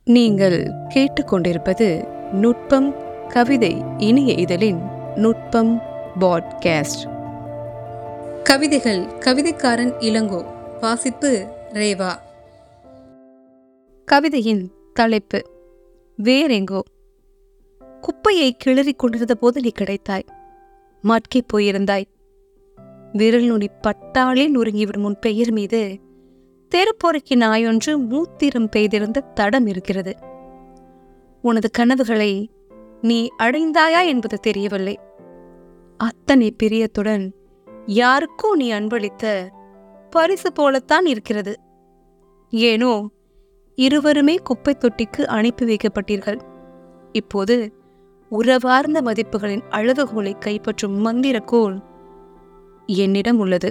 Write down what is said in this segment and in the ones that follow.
நீங்கள் கேட்டுக்கொண்டிருப்பது நுட்பம் கவிதை இனிய இதழின் நுட்பம் பாட்காஸ்ட் கவிதைகள் கவிதைக்காரன் இளங்கோ வாசிப்பு ரேவா கவிதையின் தலைப்பு வேறெங்கோ குப்பையை கிளறிக் கொண்டிருந்த போது நீ கிடைத்தாய் மட்கிப் போயிருந்தாய் விரல் நுனி பட்டாலே நொறுங்கிவிடும் உன் பெயர் மீது தெருப்பொறுக்கி நாயொன்று மூத்திரம் பெய்திருந்த தடம் இருக்கிறது உனது கனவுகளை நீ அடைந்தாயா என்பது தெரியவில்லை அத்தனை பிரியத்துடன் யாருக்கோ நீ அன்பளித்த பரிசு போலத்தான் இருக்கிறது ஏனோ இருவருமே குப்பை தொட்டிக்கு அனுப்பி வைக்கப்பட்டீர்கள் இப்போது உறவார்ந்த மதிப்புகளின் அளவுகோலை கைப்பற்றும் மந்திரக்கோள் என்னிடம் உள்ளது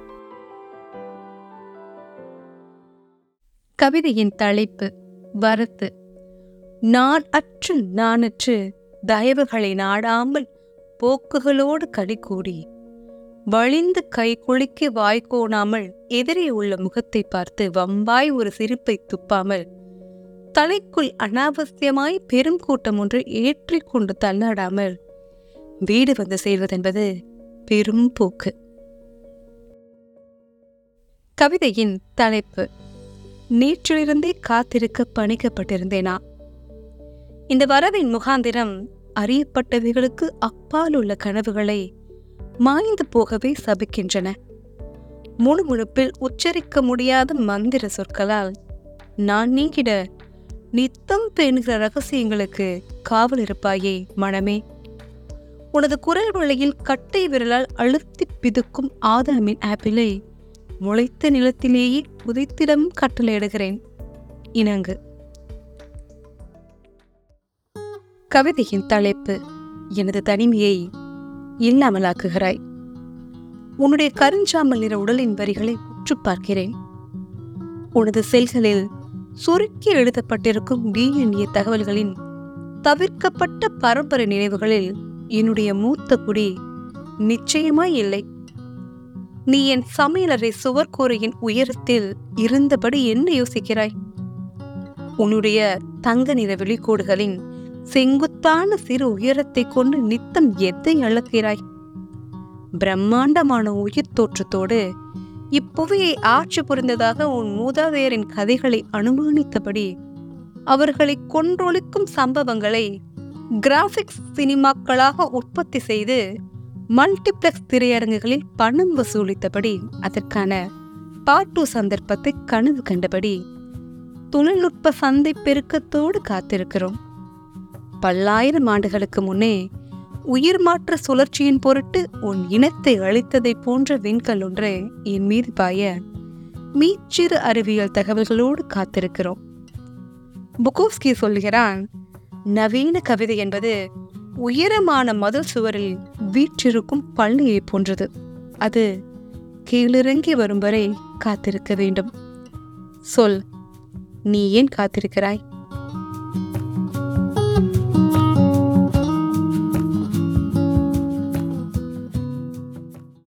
கவிதையின் தலைப்பு வரத்து நான் அற்று நானற்று தயவுகளை நாடாமல் போக்குகளோடு கடிகூடி வழிந்து கை குலுக்கி வாய் கோணாமல் எதிரே உள்ள முகத்தை பார்த்து வம்பாய் ஒரு சிரிப்பை துப்பாமல் தலைக்குள் அனாவசியமாய் பெரும் கூட்டம் ஒன்று ஏற்றிக் கொண்டு தள்ளாடாமல் வீடு வந்து சேர்வதென்பது பெரும் போக்கு கவிதையின் தலைப்பு நேற்றிலிருந்தே காத்திருக்க பணிக்கப்பட்டிருந்தேனா இந்த வரவின் முகாந்திரம் அறியப்பட்டவைகளுக்கு அப்பால் உள்ள கனவுகளை மாய்ந்து போகவே சபிக்கின்றன முணுமுணுப்பில் உச்சரிக்க முடியாத மந்திர சொற்களால் நான் நீங்கிட நித்தம் பேணுகிற ரகசியங்களுக்கு காவல் இருப்பாயே மனமே உனது குரல் வழியில் கட்டை விரலால் அழுத்தி பிதுக்கும் ஆதாமின் ஆப்பிளை முளைத்த நிலத்திலேயே புதைத்திடம் கட்டளையிடுகிறேன் இணங்கு கவிதையின் தலைப்பு எனது தனிமையை இல்லாமலாக்குகிறாய் உன்னுடைய கருஞ்சாமல் நிற உடலின் வரிகளை உற்று பார்க்கிறேன் உனது செல்களில் சுருக்கி எழுதப்பட்டிருக்கும் டிஎன்ஏ தகவல்களின் தவிர்க்கப்பட்ட பரம்பரை நினைவுகளில் என்னுடைய மூத்த குடி நிச்சயமாய் இல்லை நீ என் சமையலறை சுவர்கூரையின் உயரத்தில் இருந்தபடி என்ன யோசிக்கிறாய் உன்னுடைய தங்க நிற வெளிக்கோடுகளின் செங்குத்தான சிறு உயரத்தை கொண்டு நித்தம் எதை அளக்கிறாய் பிரம்மாண்டமான உயிர் தோற்றத்தோடு இப்புவியை ஆட்சி புரிந்ததாக உன் மூதாதையரின் கதைகளை அனுமானித்தபடி அவர்களை கொன்றொழிக்கும் சம்பவங்களை கிராபிக்ஸ் சினிமாக்களாக உற்பத்தி செய்து மல்டிப்ளெக்ஸ் திரையரங்குகளில் பணம் வசூலித்தபடி அதற்கான பாட்டு சந்தர்ப்பத்தை கனவு கண்டபடி தொழில்நுட்ப சந்தை பெருக்கத்தோடு காத்திருக்கிறோம் பல்லாயிரம் ஆண்டுகளுக்கு முன்னே உயிர் மாற்ற சுழற்சியின் பொருட்டு உன் இனத்தை அழித்ததைப் போன்ற விண்கல் ஒன்று என் மீது பாய மீச்சிறு அறிவியல் தகவல்களோடு காத்திருக்கிறோம் புகோஸ்கி சொல்கிறான் நவீன கவிதை என்பது உயரமான மதில் சுவரில் வீற்றிருக்கும் பள்ளியை போன்றது அது கீழிறங்கி வரும் வரை காத்திருக்க வேண்டும் சொல் நீ ஏன் காத்திருக்கிறாய்